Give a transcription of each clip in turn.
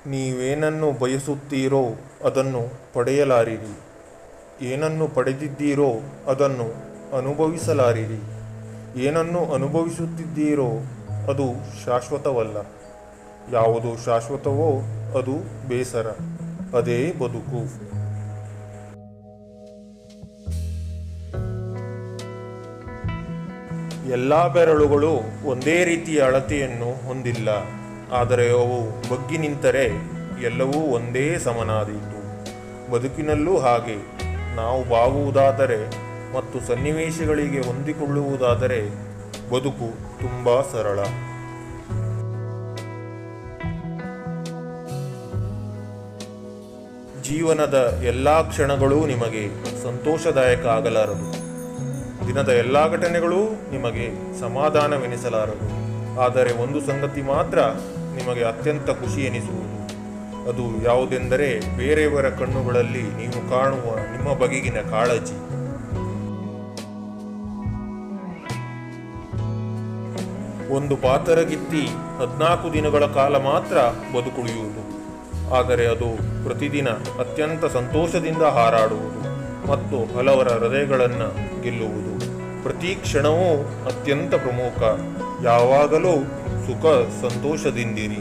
ನೀವೇನನ್ನು ಬಯಸುತ್ತೀರೋ ಅದನ್ನು ಪಡೆಯಲಾರಿರಿ ಏನನ್ನು ಪಡೆದಿದ್ದೀರೋ ಅದನ್ನು ಅನುಭವಿಸಲಾರಿರಿ ಏನನ್ನು ಅನುಭವಿಸುತ್ತಿದ್ದೀರೋ ಅದು ಶಾಶ್ವತವಲ್ಲ ಯಾವುದು ಶಾಶ್ವತವೋ ಅದು ಬೇಸರ ಅದೇ ಬದುಕು ಎಲ್ಲ ಬೆರಳುಗಳು ಒಂದೇ ರೀತಿಯ ಅಳತೆಯನ್ನು ಹೊಂದಿಲ್ಲ ಆದರೆ ಅವು ಬಗ್ಗಿ ನಿಂತರೆ ಎಲ್ಲವೂ ಒಂದೇ ಸಮನಾದೀತು ಬದುಕಿನಲ್ಲೂ ಹಾಗೆ ನಾವು ಬಾಗುವುದಾದರೆ ಮತ್ತು ಸನ್ನಿವೇಶಗಳಿಗೆ ಹೊಂದಿಕೊಳ್ಳುವುದಾದರೆ ಬದುಕು ತುಂಬ ಸರಳ ಜೀವನದ ಎಲ್ಲ ಕ್ಷಣಗಳೂ ನಿಮಗೆ ಸಂತೋಷದಾಯಕ ಆಗಲಾರದು ದಿನದ ಎಲ್ಲ ಘಟನೆಗಳೂ ನಿಮಗೆ ಸಮಾಧಾನವೆನಿಸಲಾರದು ಆದರೆ ಒಂದು ಸಂಗತಿ ಮಾತ್ರ ನಿಮಗೆ ಅತ್ಯಂತ ಖುಷಿ ಎನಿಸುವುದು ಅದು ಯಾವುದೆಂದರೆ ಬೇರೆಯವರ ಕಣ್ಣುಗಳಲ್ಲಿ ನೀವು ಕಾಣುವ ನಿಮ್ಮ ಬಗೆಗಿನ ಕಾಳಜಿ ಒಂದು ಪಾತರಗಿತ್ತಿ ಹದಿನಾಲ್ಕು ದಿನಗಳ ಕಾಲ ಮಾತ್ರ ಬದುಕುಳಿಯುವುದು ಆದರೆ ಅದು ಪ್ರತಿದಿನ ಅತ್ಯಂತ ಸಂತೋಷದಿಂದ ಹಾರಾಡುವುದು ಮತ್ತು ಹಲವರ ಹೃದಯಗಳನ್ನು ಗೆಲ್ಲುವುದು ಪ್ರತಿ ಕ್ಷಣವೂ ಅತ್ಯಂತ ಪ್ರಮುಖ ಯಾವಾಗಲೂ ಸುಖ ಸಂತೋಷದಿಂದಿರಿ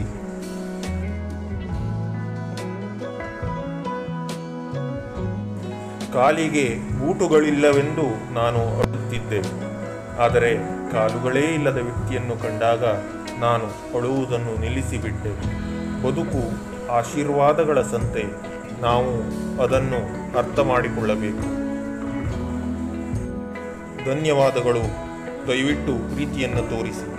ಕಾಲಿಗೆ ಬೂಟುಗಳಿಲ್ಲವೆಂದು ನಾನು ಅಳುತ್ತಿದ್ದೆ ಆದರೆ ಕಾಲುಗಳೇ ಇಲ್ಲದ ವ್ಯಕ್ತಿಯನ್ನು ಕಂಡಾಗ ನಾನು ಅಳುವುದನ್ನು ನಿಲ್ಲಿಸಿಬಿಟ್ಟೆ ಬದುಕು ಆಶೀರ್ವಾದಗಳ ಸಂತೆ ನಾವು ಅದನ್ನು ಅರ್ಥ ಮಾಡಿಕೊಳ್ಳಬೇಕು ಧನ್ಯವಾದಗಳು ದಯವಿಟ್ಟು ಪ್ರೀತಿಯನ್ನು ತೋರಿಸಿ